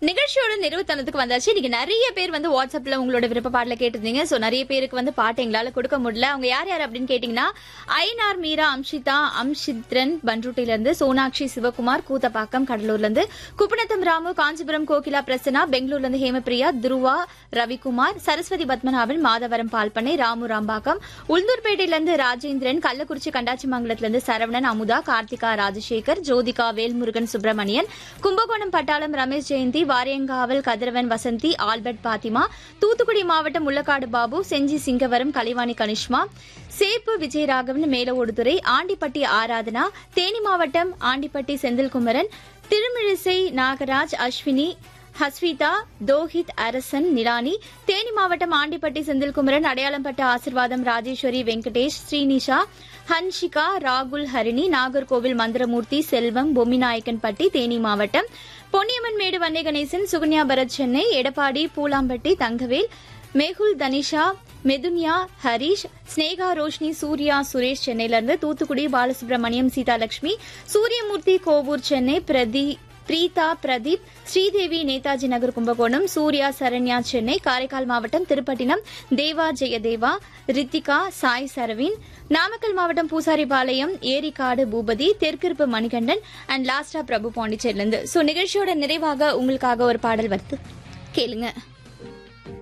நிகழ்ச்சியோட நிறுவத்தனத்துக்கு வந்தாச்சு இன்னைக்கு நிறைய பேர் வந்து வாட்ஸ்அப்ல உங்களோட விருப்ப பாடல கேட்டிருந்தீங்க சோ நிறைய பேருக்கு வந்து பாட்டு எங்களால கொடுக்க முடியல அவங்க யார் யார் அப்படின்னு கேட்டீங்கன்னா ஐநார் மீரா அம்ஷிதா அம்ஷித்ரன் பன்ருட்டில இருந்து சோனாட்சி சிவகுமார் கூத்தப்பாக்கம் கடலூர்ல இருந்து குப்பநத்தம் ராமு காஞ்சிபுரம் கோகிலா பிரசன்னா பெங்களூர்ல இருந்து ஹேமபிரியா துருவா ரவிக்குமார் சரஸ்வதி பத்மநாபன் மாதவரம் பால்பண்ணை ராமு ராம்பாக்கம் உளுந்தூர்பேட்டையில இருந்து ராஜேந்திரன் கள்ளக்குறிச்சி கண்டாச்சிமங்கலத்துல இருந்து சரவணன் அமுதா கார்த்திகா ராஜசேகர் ஜோதிகா வேல்முருகன் சுப்பிரமணியன் கும்பகோணம் பட்டாளம் ரமேஷ் ஜெயந்தி வாரியங்காவல் கதிரவன் வசந்தி ஆல்பர்ட் பாத்திமா தூத்துக்குடி மாவட்டம் முள்ளக்காடு பாபு செஞ்சி சிங்கவரம் கலைவாணி கனிஷ்மா சேப்பு விஜயராகவன் மேலவோடுதுறை ஆண்டிப்பட்டி ஆராதனா தேனி மாவட்டம் ஆண்டிப்பட்டி செந்தில்குமரன் திருமிழிசை நாகராஜ் அஸ்வினி ஹஸ்விதா தோஹித் அரசன் நிலானி தேனி மாவட்டம் ஆண்டிப்பட்டி செந்தில்குமரன் அடையாளம்பட்ட ஆசிர்வாதம் ராஜேஸ்வரி வெங்கடேஷ் ஸ்ரீனிஷா ஹன்ஷிகா ராகுல் ஹரிணி நாகர்கோவில் மந்திரமூர்த்தி செல்வம் பொம்மிநாயக்கன்பட்டி தேனி மாவட்டம் பொன்னியம்மன் மேடு வன்னே கணேசன் சுகன்யா பரத் சென்னை எடப்பாடி பூலாம்பட்டி தங்கவேல் மேகுல் தனிஷா மெதுன்யா ஹரிஷ் ஸ்னேகா ரோஷினி சூர்யா சுரேஷ் சென்னையில இருந்து தூத்துக்குடி பாலசுப்ரமணியம் சீதாலட்சுமி சூரியமூர்த்தி கோவூர் சென்னை பிரதி பிரீதா பிரதீப் ஸ்ரீதேவி நேதாஜி நகர் கும்பகோணம் சூர்யா சரண்யா சென்னை காரைக்கால் மாவட்டம் திருப்பட்டினம் தேவா ஜெயதேவா ரித்திகா சாய் சரவின் நாமக்கல் மாவட்டம் பூசாரிபாளையம் ஏரிக்காடு பூபதி தெற்கிருப்பு மணிகண்டன் அண்ட் லாஸ்டா பிரபு பாண்டிச்சேரிலிருந்து சோ நிகழ்ச்சியோட நிறைவாக உங்களுக்காக ஒரு பாடல் வருது கேளுங்க